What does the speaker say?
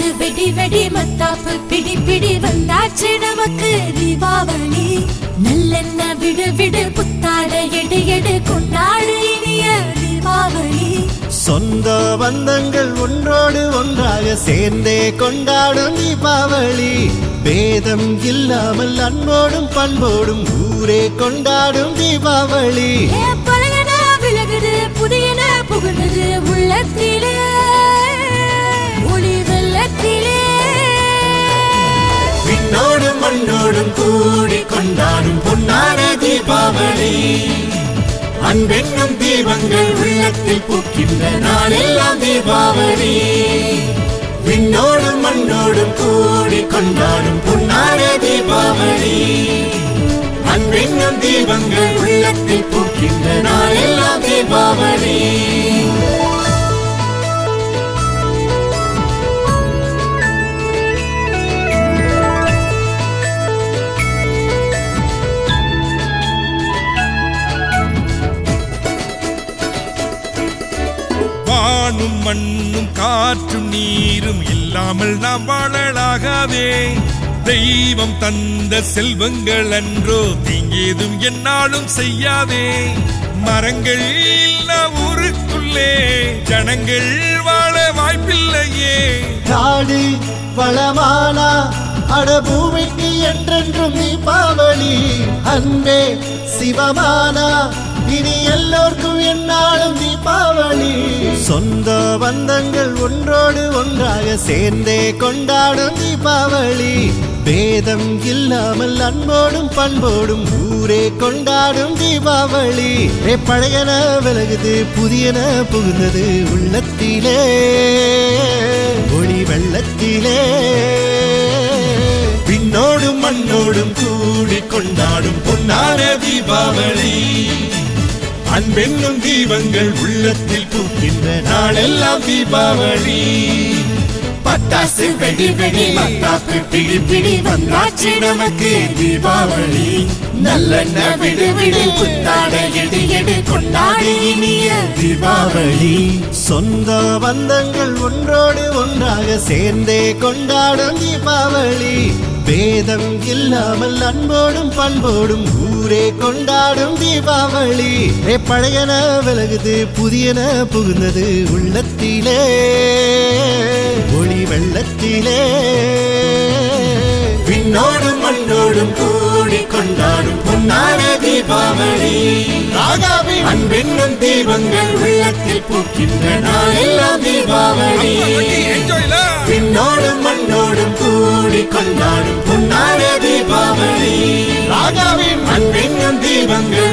வெடி வெடி மத்தாப்பு பிடி பிடி வந்தாச்சு நமக்கு தீபாவளி நல்லெண்ண விடு விடு புத்தாட எடு எடு கொண்டாடு இனிய தீபாவளி சொந்த பந்தங்கள் ஒன்றோடு ஒன்றாக சேர்ந்தே கொண்டாடும் தீபாவளி பேதம் இல்லாமல் அன்போடும் பண்போடும் ஊரே கொண்டாடும் தீபாவளி ஏ பழையன விலகுது புதியன புகுந்தது உள்ளத்திலே ஒளி வெள்ளத்திலே விண்ணோடும் மண்ணோடும் கூடி கொண்டாடும் பொன்னான தீபாவளி அன்பென்னும் தீபங்கள் உள்ளத்தில் பூக்கின்ற நாளெல்லாம் தீபாவளி விண்ணோடும் மண்ணோடும் கூடி கொண்டாடும் பொன்னான தீபாவளி அன்பென்னும் தீபங்கள் உள்ளத்தில் பூக்கின்ற நாளெல்லாம் தீபாவளி வானும் மண்ணும் காற்றும் நீரும் இல்லாமல் நாம் வாழலாகாதே தெய்வம் தந்த செல்வங்கள் அன்றோ தீங்கேதும் என்னாலும் செய்யாதே மரங்கள் இல்லா ஊருக்குள்ளே ஜனங்கள் வாழ வாய்ப்பில்லையே காடு வளமானா அட பூமிக்கு என்றென்றும் தீபாவளி அன்பே சிவமானா இனி எல்லோர்க்கும் என்னாலும் தீபாவளி சொந்த பந்தங்கள் ஒன்றோடு ஒன்றாக சேர்ந்தே கொண்டாடும் தீபாவளி பேதம் இல்லாமல் அன்போடும் பண்போடும் ஊரே கொண்டாடும் தீபாவளி ஏ பழையன விலகுது புதியன புகுந்தது உள்ளத்திலே ஒளி வெள்ளத்திலே விண்ணோடும் மண்ணோடும் கூடி கொண்டாடும் பொன்னான தீபாவளி அன்பென்னும் தீபங்கள் உள்ளத்தில் பூக்கின்ற நாளெல்லாம் தீபாவளி பட்டாசு வெடி வெடி மத்தாப்பு பிடி பிடி வந்தாச்சு நமக்கு தீபாவளி நல்லெண்ண விடு விடு புத்தாட எடு எடு கொண்டாடு இனிய தீபாவளி சொந்த பந்தங்கள் ஒன்றோடு ஒன்றாக சேர்ந்தே கொண்டாடும் தீபாவளி பேதம் இல்லாமல் அன்போடும் பண்போடும் ஊரே கொண்டாடும் தீபாவளி ஏ பழையன விலகுது புதியன புகுந்தது உள்ளத்திலே ஒளி வெள்ளத்திலே விண்ணோடும் மண்ணோடும் கூடி கொண்டாடும் பொன்னான தீபாவளி ராகாவின் அன்பென்னும் தீபங்கள் உள்ளத்தில் பூக்கின்ற நாளெல்லாம் தீபாவளி என்ஜாய்ல விண்ணோடும் மண்ணோடும் கூடி கொண்டாடும் பொன்னான தீபாவளி ராகாவின் அன்பென்னும் தீபங்கள்